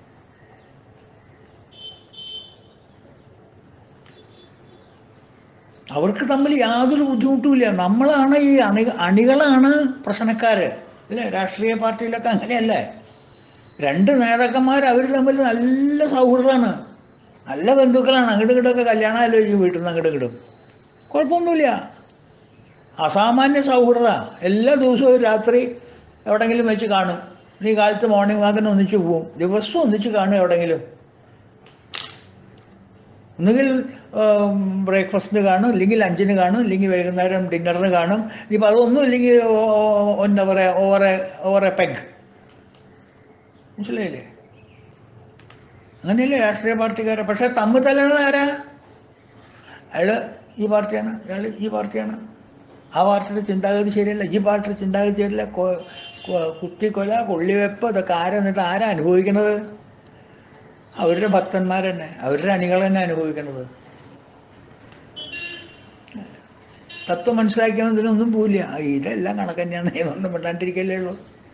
അവർക്ക് തമ്മിൽ യാതൊരു ബുദ്ധിമുട്ടുമില്ല നമ്മളാണ് ഈ അണി അണികളാണ് പ്രശ്നക്കാര് അല്ലേ രാഷ്ട്രീയ പാർട്ടിയിലൊക്കെ അങ്ങനെയല്ലേ രണ്ട് നേതാക്കന്മാർ അവർ തമ്മിൽ നല്ല സൗഹൃദമാണ് നല്ല ബന്ധുക്കളാണ് അങ്ങോട്ടും ഇങ്ങോട്ടൊക്കെ കല്യാണം ആലോചിക്കും വീട്ടിൽ നിന്ന് അങ്ങോട്ടും ഇങ്ങോട്ടും കുഴപ്പമൊന്നുമില്ല അസാമാന്യ സൗഹൃദ എല്ലാ ദിവസവും രാത്രി എവിടെങ്കിലും വെച്ച് കാണും ഈ കാലത്ത് മോർണിംഗ് വാക്കിന് ഒന്നിച്ച് പോവും ദിവസവും ഒന്നിച്ച് കാണും എവിടെങ്കിലും ഒന്നുകിൽ ബ്രേക്ക്ഫാസ്റ്റിന് കാണും ഇല്ലെങ്കിൽ ലഞ്ചിന് കാണും ഇല്ലെങ്കിൽ വൈകുന്നേരം ഡിന്നറിന് കാണും ഇനിയിപ്പോൾ അതൊന്നും ഇല്ലെങ്കിൽ ഓ- ഓ- എന്താ പറയുക ഓവർ ഓവർ എ പെഗ് മനസ്സിലായില്ലേ അങ്ങനെയല്ലേ രാഷ്ട്രീയ പാർട്ടിക്കാരെ പക്ഷെ തമ്മിൽ തല്ലുന്നത് ആരാ അയാൾ ഈ പാർട്ടിയാണ് അയാൾ ഈ പാർട്ടിയാണ് ആ പാർട്ടിയുടെ ചിന്താഗതി ശരിയല്ല ഈ പാർട്ടിയുടെ ചിന്താഗതി ശരിയല്ല കൊ- കൊ- കുത്തിക്കൊല കൊള്ളിവെപ്പ് ഇതൊക്കെ ആരാ എന്നിട്ട് ആരാ അനുഭവിക്കണത് അവരുടെ ഭക്തന്മാർ തന്നെ അവരുടെ അണികൾ തന്നെ അനുഭവിക്കണത് തത്വം മനസ്സിലാക്കിയതിനൊന്നും പോവില്ല ആ, ഇതെല്ലാം കണക്ക് തന്നെയാണ് ഇതൊന്നും മിണ്ടാണ്ടിരിക്കല്ലേ ഉള്ളൂ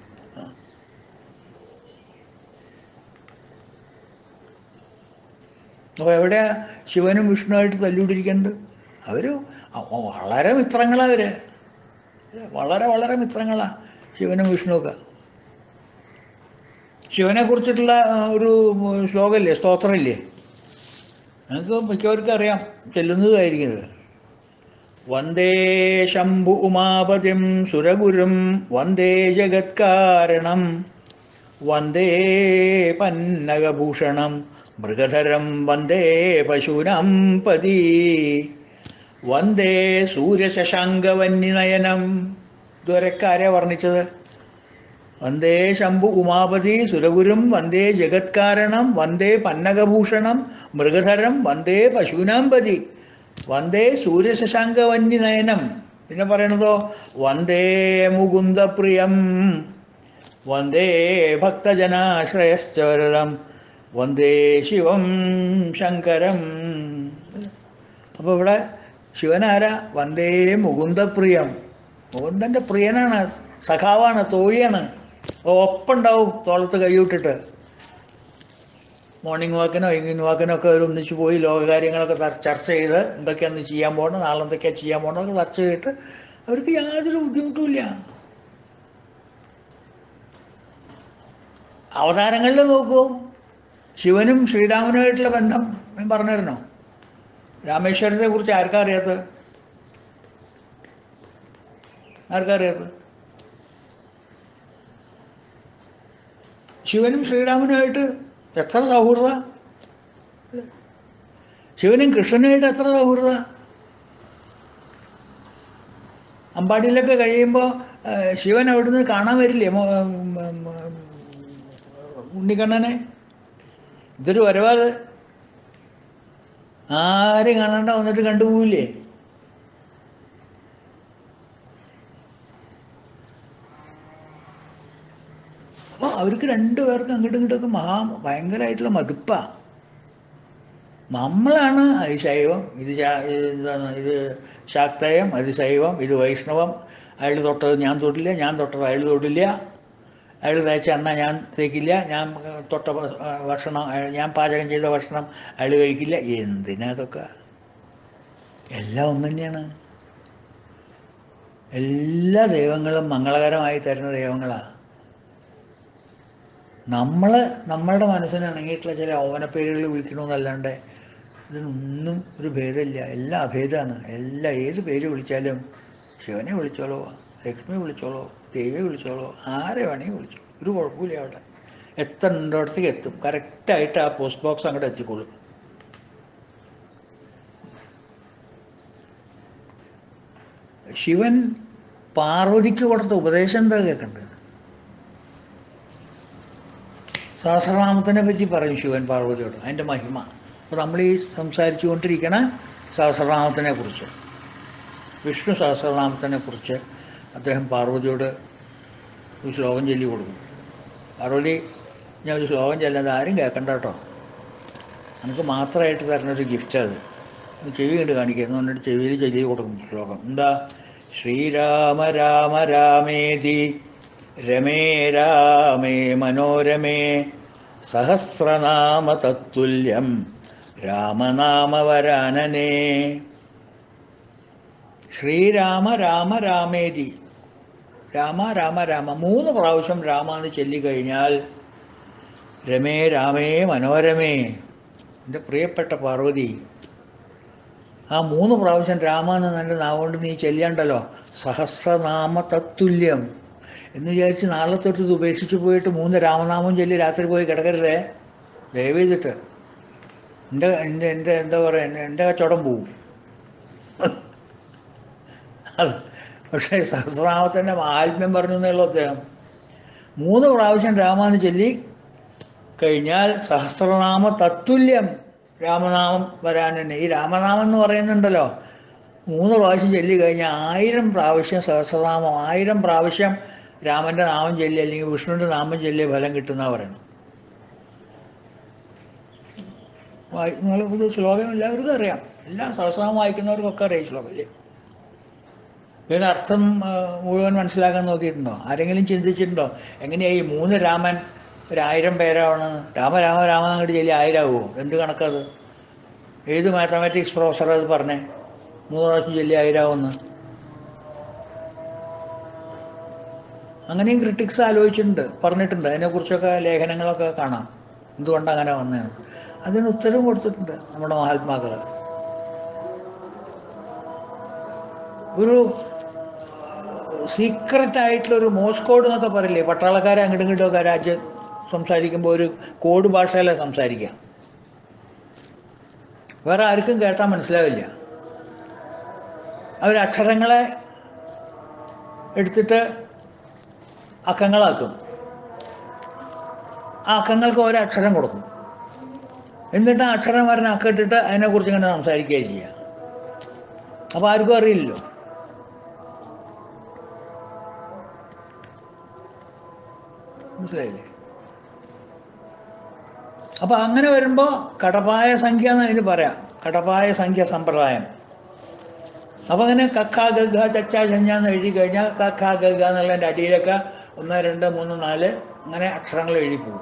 അപ്പോൾ എവിടെയാ ശിവനും വിഷ്ണുവായിട്ട് തല്ലുപിടിക്കുന്നത് അവർ വളരെ മിത്രങ്ങളാണ് അവർ വളരെ വളരെ മിത്രങ്ങളാണ് ശിവനും വിഷ്ണുവൊക്കെ ശിവനെ കുറിച്ചിട്ടുള്ള ആ, ഒരു ശ്ലോകമില്ലേ സ്തോത്രമില്ലേ നമുക്ക് മിക്കവർക്കും അറിയാം ചെല്ലുന്നതായിരിക്കുന്നത് വന്ദേ ശംഭു ഉമാപതിം സുരഗുരും വന്ദേ ജഗത്കാരണം വന്ദേ പന്നകഭൂഷണം മൃഗധരം വന്ദേ പശൂനാം പതി വന്ദേ സൂര്യശശാങ്കവന്യനയനം ഇതുവരെയൊക്കെ ആരെയാ വർണ്ണിച്ചത് വന്ദേ ശംഭു ഉമാപതി സുരഗുരും വന്ദേ ജഗത്കാരണം വന്ദേ പന്നകഭൂഷണം മൃഗധരം വന്ദേ പശൂനാംപതി വന്ദേ സൂര്യശശാങ്കവന്യ നയനം പിന്നെ പറയണതോ വന്ദേ മുകുന്ദപ്രിയം വന്ദേ ഭക്തജനാശ്രയശ്ചരതം വന്ദേ ശിവം ശങ്കരം അപ്പോൾ ഇവിടെ ശിവനാരാ വന്ദേ മുകുന്ദപ്രിയം മുകുന്ദൻ്റെ പ്രിയനാണ് സഖാവാണ് തോഴിയാണ് ഒപ്പുണ്ടാവും തോളത്ത് കൈവിട്ടിട്ട് മോർണിംഗ് വാക്കിനോ ഈവനിങ് വാക്കിനോ ഒക്കെ അവർ ഒന്നിച്ച് പോയി ലോകകാര്യങ്ങളൊക്കെ ത- ചർച്ച ചെയ്ത് എന്തൊക്കെയാണ് ചെയ്യാൻ പോകണം നാളെ എന്തൊക്കെയാണ് ചെയ്യാൻ പോകണം അതൊക്കെ ചർച്ച ചെയ്തിട്ട് അവർക്ക് യാതൊരു ബുദ്ധിമുട്ടുമില്ല അവതാരങ്ങളിൽ നോക്കൂ ശിവനും ശ്രീരാമനുമായിട്ടുള്ള ബന്ധം ഞാൻ പറഞ്ഞിരുന്നോ രാമേശ്വരത്തെ കുറിച്ച് ആർക്കാ അറിയാത്തത് ആർക്കാ അറിയാത്തത് ശിവനും ശ്രീരാമനുമായിട്ട് എത്ര സൗഹൃദ ശിവനും കൃഷ്ണനുമായിട്ട് എത്ര സൗഹൃദ അമ്പാടിയിലൊക്കെ കഴിയുമ്പോൾ ശിവൻ അവിടുന്ന് കാണാൻ വരില്ലേ മോ- ഉം, ഉം, ഉം, ഉണ്ണിക്കണ്ണനെ ഇതൊരു വരവാത് ആരും കാണാണ്ട വന്നിട്ട് കണ്ടുപോവില്ലേ അപ്പോൾ അവർക്ക് രണ്ടുപേർക്കും അങ്ങോട്ടും ഇങ്ങോട്ടൊക്കെ മഹാ ഭയങ്കരമായിട്ടുള്ള മതിപ്പാ നമ്മളാണ് അത് ശൈവം ഇത് ശാ- ഇത് എന്താണ് ഇത് ശാക്തയം അത് ശൈവം ഇത് വൈഷ്ണവം അയാൾ തൊട്ടത് ഞാൻ തൊട്ടില്ല ഞാൻ തൊട്ടത് അയാൾ തൊട്ടില്ല അയാൾ തേച്ച എണ്ണ ഞാൻ തേക്കില്ല ഞാൻ തൊട്ട ഭ- ഭക്ഷണം അയാൾ- ഞാൻ പാചകം ചെയ്ത ഭക്ഷണം അയാൾ കഴിക്കില്ല എന്തിനാ അതൊക്കെ എല്ലാം ഒന്ന് തന്നെയാണ് എല്ലാ ദൈവങ്ങളും മംഗളകരമായി തരുന്ന ദൈവങ്ങളാണ് നമ്മൾ നമ്മളുടെ മനസ്സിന് ഇണങ്ങിയിട്ടുള്ള ചില ഓമനപ്പേരുകൾ വിളിക്കണമെന്നല്ലാണ്ട് ഇതിനൊന്നും ഒരു ഭേദമില്ല എല്ലാം അഭേദമാണ് എല്ലാം ഏത് പേര് വിളിച്ചാലും ശിവനെ വിളിച്ചോളോ ലക്ഷ്മി വിളിച്ചോളോ ദേവിയെ വിളിച്ചോളോ ആരെ വേണമെങ്കിൽ വിളിച്ചോളൂ ഒരു കുഴപ്പമില്ല അവിടെ എത്തേണ്ടടത്തേക്ക് എത്തും കറക്റ്റായിട്ട് ആ പോസ്റ്റ് ബോക്സ് അങ്ങോട്ട് എത്തിക്കോളും ശിവൻ പാർവതിക്ക് കൊടുത്ത ഉപദേശം എന്താ കേൾക്കേണ്ടത് സഹസ്രനാമത്തിനെ പറ്റി പറയും ശിവൻ പാർവതിയോട് അതിൻ്റെ മഹിമ അപ്പോൾ നമ്മൾ ഈ സംസാരിച്ചു കൊണ്ടിരിക്കണ സഹസ്രനാമത്തിനെ കുറിച്ച് വിഷ്ണു സഹസ്രനാമത്തിനെ കുറിച്ച് അദ്ദേഹം പാർവതിയോട് ഒരു ശ്ലോകം ചൊല്ലി കൊടുക്കും പാർവതി ഞാൻ ഒരു ശ്ലോകം ചെല്ലാതെ ആരും കേൾക്കണ്ട കേട്ടോ നമുക്ക് മാത്രമായിട്ട് തരുന്ന ഒരു ഗിഫ്റ്റ് അത് ഒന്ന് ചെവി കണ്ട് കാണിക്കുക എന്ന് പറഞ്ഞിട്ട് ചെവിയിൽ ചൊല്ലി കൊടുക്കും ശ്ലോകം എന്താ ശ്രീരാമ രാമ രാമേതി രമേ രാമേ മനോരമേ സഹസ്രനാമ തത്തുല്യം രാമനാമവരാനനേ ശ്രീരാമ രാമ രാമേതി രാമ രാമ രാമ മൂന്ന് പ്രാവശ്യം രാമ എന്ന് ചൊല്ലിക്കഴിഞ്ഞാൽ രമേ രാമേ മനോരമേ എൻ്റെ പ്രിയപ്പെട്ട പാർവതി ആ മൂന്ന് പ്രാവശ്യം രാമ എന്ന് നല്ല നാവുകൊണ്ട് നീ ചെല്ലിയണ്ടല്ലോ സഹസ്രനാമ തത്തുല്യം എന്ന് വിചാരിച്ച് നാളെ തൊട്ട് ഇത് ഉപേക്ഷിച്ച് പോയിട്ട് മൂന്ന് രാമനാമം ചൊല്ലി രാത്രി പോയി കിടക്കരുതേ ദയവ് ചെയ്തിട്ട് എൻ്റെ എൻ്റെ എൻ്റെ എന്താ പറയുക എൻ്റെ എൻ്റെ കച്ചവടം പോവും അത് പക്ഷേ സഹസ്രനാമത്തിൻ്റെ ആത്മ്യം പറഞ്ഞു എന്നുള്ള അദ്ദേഹം മൂന്ന് പ്രാവശ്യം രാമാന്ന് ചൊല്ലി കഴിഞ്ഞാൽ സഹസ്രനാമ തത്തുല്യം രാമനാമം വരാൻ തന്നെ ഈ രാമനാമം എന്ന് പറയുന്നുണ്ടല്ലോ മൂന്ന് പ്രാവശ്യം ചൊല്ലി കഴിഞ്ഞാൽ ആയിരം പ്രാവശ്യം സഹസ്രനാമം ആയിരം പ്രാവശ്യം രാമൻ്റെ നാമം ചൊല്ലി അല്ലെങ്കിൽ വിഷ്ണുവിൻ്റെ നാമം ചൊല്ലിയ ഫലം കിട്ടുന്ന പറയുന്നത് വായി നിങ്ങൾ ഇത് ശ്ലോകം എല്ലാവർക്കും അറിയാം എല്ലാ സഹസ്രനാമം വായിക്കുന്നവർക്കൊക്കെ അറിയാം ഈ ശ്ലോകം ഇല്ലേ ഇതിൻ്റെ അർത്ഥം ആ, മുഴുവൻ മനസ്സിലാക്കാൻ നോക്കിയിട്ടുണ്ടോ ആരെങ്കിലും ചിന്തിച്ചിട്ടുണ്ടോ എങ്ങനെയാ ഈ മൂന്ന് രാമൻ ഒരു ആയിരം പേരാവണമെന്ന് രാമ രാമ രാമ അങ്ങോട്ട് ചൊല്ലി ആയിരമാവുമോ എന്ത് കണക്കത് ഏത് മാത്തമാറ്റിക്സ് പ്രൊഫസർ അത് പറഞ്ഞേ മൂന്ന് പ്രാവശ്യം ചൊല്ലി ആയിരമാവുമെന്ന് അങ്ങനെയും ക്രിട്ടിക്സ് ആലോചിച്ചിട്ടുണ്ട് പറഞ്ഞിട്ടുണ്ട് അതിനെക്കുറിച്ചൊക്കെ ലേഖനങ്ങളൊക്കെ കാണാം എന്തുകൊണ്ട് അങ്ങനെ വന്നതെന്ന് അതിന് ഉത്തരവും കൊടുത്തിട്ടുണ്ട് നമ്മുടെ മഹാത്മാക്കൾ ഒരു സീക്രട്ട് ആയിട്ടുള്ള ഒരു മോസ് കോഡ് എന്നൊക്കെ പറയില്ലേ പട്ടാളക്കാരെ അങ്ങോട്ടും ഇങ്ങോട്ടും ഒക്കെ രാജ്യം സംസാരിക്കുമ്പോൾ ഒരു കോഡ് ഭാഷയിലാണ് സംസാരിക്കുക വേറെ ആർക്കും കേട്ടാൽ മനസ്സിലാവില്ല അവർ അക്ഷരങ്ങളെ എടുത്തിട്ട് അക്കങ്ങളാക്കും ആ അക്കങ്ങൾക്ക് ഓരോ അക്ഷരം കൊടുക്കും എന്നിട്ട് ആ അക്ഷരം പറഞ്ഞ അക്കിട്ടിട്ട് അതിനെക്കുറിച്ച് ഇങ്ങനെ സംസാരിക്കുകയും ചെയ്യുക അപ്പോൾ ആർക്കും അറിയില്ലല്ലോ മനസ്സിലായില്ലേ അപ്പോൾ അങ്ങനെ വരുമ്പോൾ കടപായ സംഖ്യ എന്ന് അതിന് പറയാം കടപായ സംഖ്യ സമ്പ്രദായം അപ്പോൾ അങ്ങനെ കക്ക ഗഗ ചച്ച ചഞ്ഞ എന്ന് എഴുതി കഴിഞ്ഞാൽ കക്ക ഗഗ എന്നുള്ളതിൻ്റെ അടിയിലൊക്കെ ഒന്ന് രണ്ട് മൂന്ന് നാല് അങ്ങനെ അക്ഷരങ്ങൾ എഴുതി പോകും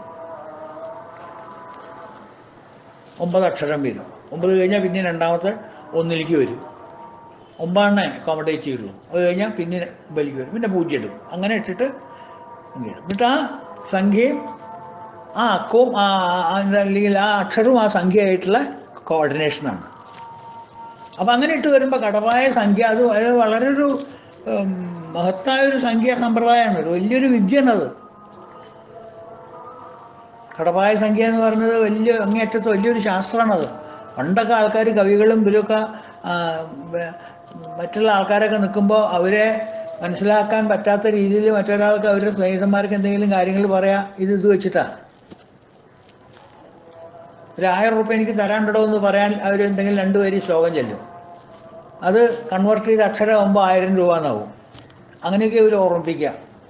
ഒമ്പത് അക്ഷരം വരും ഒമ്പത് കഴിഞ്ഞാൽ പിന്നെ രണ്ടാമത്തെ ഒന്നിലേക്ക് വരും ഒമ്പതെണ്ണേ അക്കോമഡേറ്റ് ചെയ്യുള്ളൂ അത് കഴിഞ്ഞാൽ പിന്നെ ഒമ്പതിലേക്ക് വരും പിന്നെ പൂജ്യം ഇടും അങ്ങനെ ഇട്ടിട്ട് ഇങ്ങനെ ഇടും. എന്നിട്ട് ആ സംഖ്യയും ആ അക്കവും ആ ആ- എന്താ അല്ലെങ്കിൽ ആ അക്ഷരവും ആ സംഖ്യയായിട്ടുള്ള കോർഡിനേഷനാണ് അപ്പം അങ്ങനെ ഇട്ട് വരുമ്പോൾ കടവായ സംഖ്യ അത് അത് വളരെ ഒരു ഉം, മഹത്തായ ഒരു സംഖ്യാ സമ്പ്രദായമാണ് ഒരു വലിയൊരു വിദ്യയാണത് കടവായ സംഖ്യ എന്ന് പറയുന്നത് വലിയ അങ്ങേയറ്റത്ത് വലിയൊരു ശാസ്ത്രമാണത് പണ്ടൊക്കെ ആൾക്കാർ കവികളും ഇവരൊക്കെ ആ, വ- മറ്റുള്ള ആൾക്കാരൊക്കെ നിൽക്കുമ്പോൾ അവരെ മനസ്സിലാക്കാൻ പറ്റാത്ത രീതിയിൽ മറ്റൊരാൾക്ക് അവരുടെ സ്നേഹിതന്മാർക്ക് എന്തെങ്കിലും കാര്യങ്ങൾ പറയാ ഇത് ഇത് വെച്ചിട്ടാ ഒരു ആയിരം റുപ്യ എനിക്ക് തരാണ്ടോ എന്ന് പറയാൻ അവർ എന്തെങ്കിലും രണ്ടുപേരും ശ്ലോകം ചെല്ലും അത് കൺവേർട്ട് ചെയ്ത് അക്ഷരമാകുമ്പോൾ ആയിരം രൂപ എന്നാവും അങ്ങനെയൊക്കെ ഇവർ ഓർമ്മിപ്പിക്കുക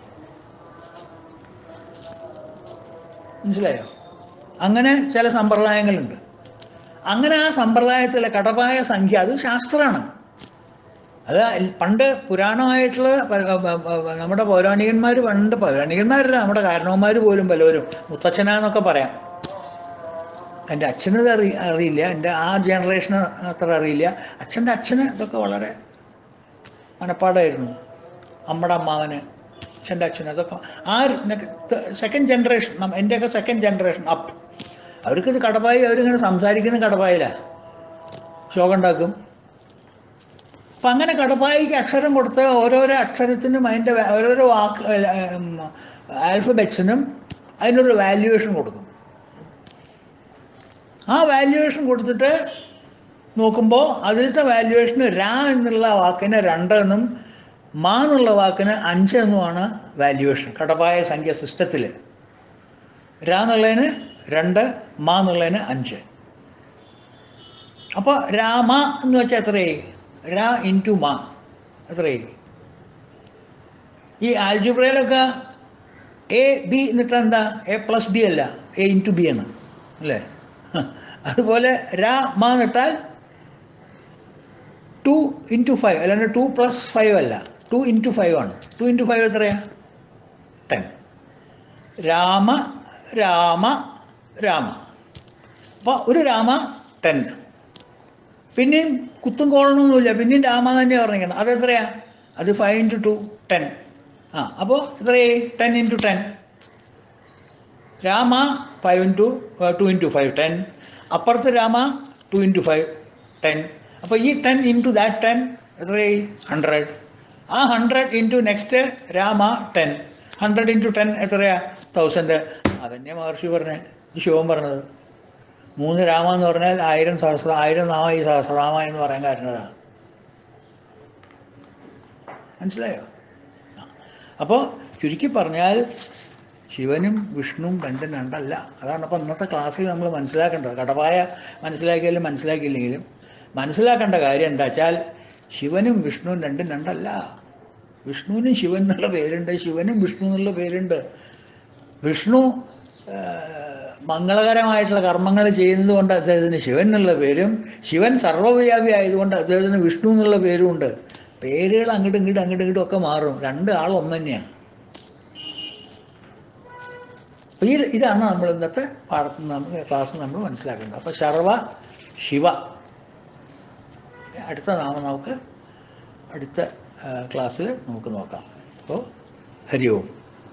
മനസ്സിലായോ അങ്ങനെ ചില സമ്പ്രദായങ്ങളുണ്ട് അങ്ങനെ ആ സമ്പ്രദായത്തിലെ കടപായ സംഖ്യ അത് ശാസ്ത്രമാണ് അത് പണ്ട് പുരാണമായിട്ടുള്ള പ- പ- പ- നമ്മുടെ പൗരാണികന്മാർ പണ്ട് പൗരാണികന്മാരല്ല നമ്മുടെ കാരണവന്മാർ പോലും പലവരും മുത്തച്ഛനാന്നൊക്കെ പറയാം എൻ്റെ അച്ഛനത് അറി അറിയില്ല എൻ്റെ ആ ജനറേഷന് അത്ര അറിയില്ല അച്ഛൻ്റെ അച്ഛന് ഇതൊക്കെ വളരെ മനപ്പാടായിരുന്നു അമ്മയുടെ അമ്മാവന് അച്ഛൻ്റെ അച്ഛന് അതൊക്കെ ആ സെക്കൻഡ് ജനറേഷൻ എൻ്റെയൊക്കെ സെക്കൻഡ് ജനറേഷൻ അപ്പ് അവർക്കിത് കടപ്പായി അവരിങ്ങനെ സംസാരിക്കുന്ന കടപ്പായിലാണ് ശ്ലോകം ഉണ്ടാക്കും അപ്പം അങ്ങനെ കടപ്പായിക്ക് അക്ഷരം കൊടുത്ത് ഓരോരോ അക്ഷരത്തിനും അതിൻ്റെ വാ- ഓരോരോ വാക്ക് ആൽഫബറ്റ്സിനും അതിനൊരു വാല്യുവേഷൻ കൊടുക്കും ആ വാല്യുവേഷൻ കൊടുത്തിട്ട് നോക്കുമ്പോൾ അതിലത്തെ വാല്യുവേഷന് രാ എന്നുള്ള വാക്കിന് രണ്ട് എന്നും മാ എന്നുള്ള വാക്കിന് അഞ്ച് എന്നുമാണ് വാല്യുവേഷൻ കടപ്പായ സംഖ്യ സിസ്റ്റത്തിൽ രാ എന്നുള്ളതിന് രണ്ട് മാ എന്നുള്ളതിന് അഞ്ച് അപ്പോൾ രാമ എന്ന് വെച്ചാൽ എത്രയായി രാ ഇൻറ്റു മാ എത്രയായി ഈ ആൽജിബ്രയിലൊക്കെ എ ബി എന്നിട്ട് എന്താ എ പ്ലസ് ബി അല്ല എ ഇൻറ്റു ബി ആണ് അല്ലേ അതുപോലെ രാ മാ എന്നിട്ടാൽ ടു ഇൻറ്റു ഫൈവ് അല്ലാണ്ട് ടു പ്ലസ് ഫൈവ് അല്ല ടു ഇൻറ്റു ഫൈവ് ആണ് ടു ഇൻറ്റു ഫൈവ് എത്രയാ ടെൻ രാമ രാമ രാമ അപ്പോൾ ഒരു രാമ ടെൻ പിന്നെയും കുത്തും കോളണമൊന്നുമില്ല പിന്നെയും രാമ തന്നെ പറഞ്ഞിരിക്കണം അതെത്രയാ അത് ഫൈവ് ഇൻറ്റു ടു ടെൻ ആ അപ്പോൾ എത്രയായി ten into ten Rama five into two into five ten അപ്പുറത്ത് Rama two into five ten അപ്പോൾ ഈ ടെൻ ഇൻറ്റു ദാറ്റ് ടെൻ എത്രയായി ഹൺഡ്രഡ് ആ hundred into next Rama ten hundred into ten എത്രയാ തൗസൻഡ് അതന്നെ മഹർഷി പറഞ്ഞേ ഈ ശിവൻ പറഞ്ഞത് മൂന്ന് രാമ എന്ന് പറഞ്ഞാൽ ആയിരം സഹസ്ര ആയിരം നാമ ഈ സഹസ്രനാമ എന്ന് പറയാൻ കാരണതാ മനസ്സിലായോ അപ്പോൾ ചുരുക്കി പറഞ്ഞാൽ ശിവനും വിഷ്ണുവും രണ്ടും രണ്ടല്ല അതാണ് അപ്പോൾ ഇന്നത്തെ ക്ലാസ്സിൽ നമ്മൾ മനസ്സിലാക്കേണ്ടത് കടപായ മനസ്സിലാക്കിയാലും മനസ്സിലാക്കിയില്ലെങ്കിലും മനസ്സിലാക്കേണ്ട കാര്യം എന്താ വെച്ചാൽ ശിവനും വിഷ്ണുവും രണ്ടും രണ്ടല്ല വിഷ്ണുവിനും ശിവൻ എന്നുള്ള പേരുണ്ട് ശിവനും വിഷ്ണു എന്നുള്ള പേരുണ്ട് വിഷ്ണു ആ, മംഗളകരമായിട്ടുള്ള കർമ്മങ്ങൾ ചെയ്യുന്നത് കൊണ്ട് അദ്ദേഹത്തിന് ശിവൻ എന്നുള്ള പേരും ശിവൻ സർവ്വവ്യാപി ആയതുകൊണ്ട് അദ്ദേഹത്തിന് വിഷ്ണു എന്നുള്ള പേരും ഉണ്ട് പേരുകൾ അങ്ങോട്ടും ഇങ്ങോട്ടും അങ്ങോട്ടും ഇങ്ങോട്ടും ഒക്കെ മാറും രണ്ട് ആൾ ഒന്ന് തന്നെയാണ് അപ്പോൾ ഈ ഇതാണ് നമ്മൾ ഇന്നത്തെ പാഠത്തിൽ നമുക്ക് ക്ലാസ് നമ്മൾ മനസ്സിലാക്കേണ്ടത് അപ്പോൾ ശർവ ശിവ അടുത്ത നാമം നമുക്ക് അടുത്ത ക്ലാസ്സിൽ നമുക്ക് നോക്കാം അപ്പോൾ ഹരി ഓം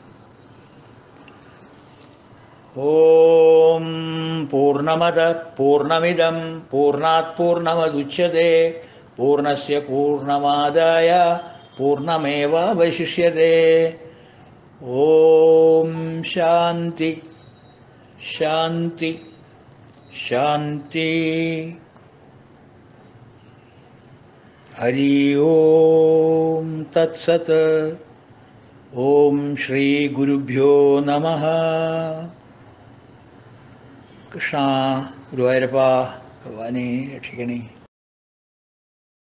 ഓം പൂർണ്ണമത പൂർണ്ണമിദം പൂർണ്ണാത് പൂർണ്ണമദുച്യത്തെ പൂർണ്ണസ്യ പൂർണ്ണമാദായ പൂർണ്ണമേവാവശിഷ്യത്തെ ഓം ശാന്തി ശാന്തി ശാന്തി ഹരി ഓം തത്സത് ഓം ശ്രീ ഗുരുഭ്യോ നമഃ കൃഷ്ണ ഗുരുവായൂരപ്പ ഭഗവാനെ രക്ഷിക്കണേ